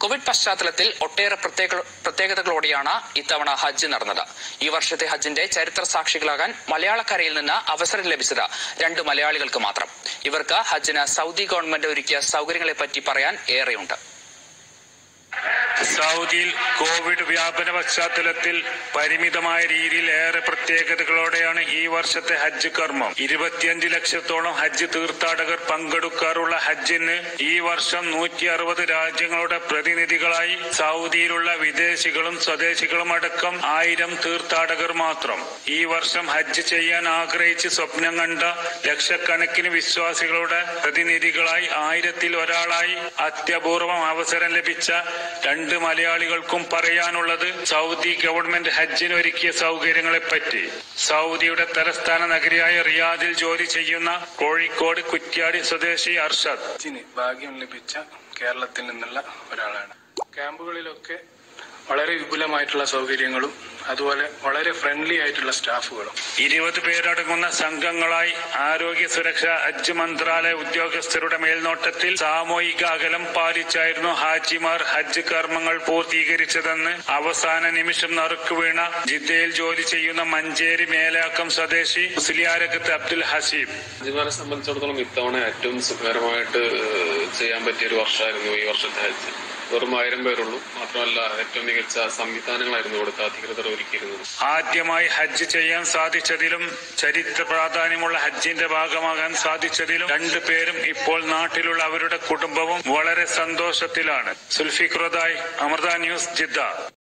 Covid പശ്ചാത്തലത്തിൽ ഒട്ടേറെ പ്രത്യേക പ്രത്യേകതകളോടെയാണ് ഇത്തവണ ഹജ്ജ് നടന്നത് ഈ വർഷത്തെ ഹജ്ജിന്റെ ചരിത്ര സാക്ഷികളാകാൻ മലയാളക്കരയിൽ നിന്ന് അവസരം ലഭിച്ചത് രണ്ട് മലയാളികൾക്ക് മാത്രം ഇവർക്ക് ഹജ്ജിന് സൗദി ഗവൺമെന്റ് ഒരുക്കിയ സൗകര്യങ്ങളെപ്പറ്റി പറയാൻ ഏറെയുണ്ട് സൗദിയിൽ കോവിഡ് വ്യാപന പശ്ചാത്തലത്തിൽ പരിമിതമായ രീതിയിൽ ഏറെ പ്രത്യേകതകളോടെയാണ് ഈ വർഷത്തെ ഹജ്ജ് കർമ്മം ഇരുപത്തിയഞ്ച് ലക്ഷത്തോളം ഹജ്ജ് തീർത്ഥാടകർ പങ്കെടുക്കാറുള്ള ഹജ്ജിന് ഈ വർഷം നൂറ്റി അറുപത് രാജ്യങ്ങളുടെ പ്രതിനിധികളായി സൗദിയിലുള്ള വിദേശികളും സ്വദേശികളും അടക്കം ആയിരം തീർത്ഥാടകർ മാത്രം ഈ വർഷം ഹജ്ജ് ചെയ്യാൻ ആഗ്രഹിച്ച് സ്വപ്നം കണ്ട ലക്ഷക്കണക്കിന് വിശ്വാസികളുടെ പ്രതിനിധികളായി ആയിരത്തിൽ ഒരാളായി അത്യപൂർവം അവസരം ലഭിച്ച രണ്ട് മലയാളികൾക്കും പറയാനുള്ളത് സൗദി ഗവൺമെന്റ് ഹജ്ജിന് ഒരുക്കിയ സൗകര്യങ്ങളെപ്പറ്റി സൗദിയുടെ തലസ്ഥാന നഗരിയായ റിയാദിൽ ജോലി ചെയ്യുന്ന കോഴിക്കോട് കുറ്റ്യാടി സ്വദേശി അർഷദ് ഹജ്ജിന് ഭാഗ്യം ലഭിച്ച കേരളത്തിൽ നിന്നുള്ള ഒരാളാണ് ക്യാമ്പുകളിലൊക്കെ വളരെ വിപുലമായിട്ടുള്ള സൗകര്യങ്ങളും അതുപോലെ വളരെ ഫ്രണ്ട്ലി ആയിട്ടുള്ള സ്റ്റാഫുകളും ഇരുപത് പേരടങ്ങുന്ന സംഘങ്ങളായി ആരോഗ്യ സുരക്ഷ ഹജ്ജ് മന്ത്രാലയ ഉദ്യോഗസ്ഥരുടെ മേൽനോട്ടത്തിൽ സാമൂഹിക അകലം പാലിച്ചായിരുന്നു ഹാജിമാർ ഹജ്ജ് കർമ്മങ്ങൾ പൂർത്തീകരിച്ചതെന്ന് അവസാന നിമിഷം നറുക്ക് വീണ ജിദ്ദയിൽ ജോലി ചെയ്യുന്ന മഞ്ചേരി മേലാക്കം സ്വദേശി മുസ്ലിയാരകത്ത് അബ്ദുൽ ഹസീബ് ഹജ്ജിമാരെ സംബന്ധിച്ചിടത്തോളം ഇത്തവണ ഏറ്റവും സുഖകരമായിട്ട് ഏഹ്, ചെയ്യാൻ പറ്റിയ ഒരു വർഷമായിരുന്നു ഈ വർഷത്തെ ഹജ്ജ് വെറും ആയിരം പേരുള്ളൂ മാത്രമല്ല ഏറ്റവും മികച്ച സംവിധാനങ്ങളായിരുന്നു ഇവിടുത്തെ അധികൃതർ ഒരുക്കിയിരുന്നത് ആദ്യമായി ഹജ്ജ് ചെയ്യാൻ സാധിച്ചതിലും ചരിത്ര പ്രാധാന്യമുള്ള ഹജ്ജിന്റെ ഭാഗമാകാൻ സാധിച്ചതിലും രണ്ടു പേരും ഇപ്പോൾ നാട്ടിലുള്ള അവരുടെ കുടുംബവും വളരെ സന്തോഷത്തിലാണ് സുൽഫിഖ്റുദായ് അമൃത ന്യൂസ് ജിദ്ദ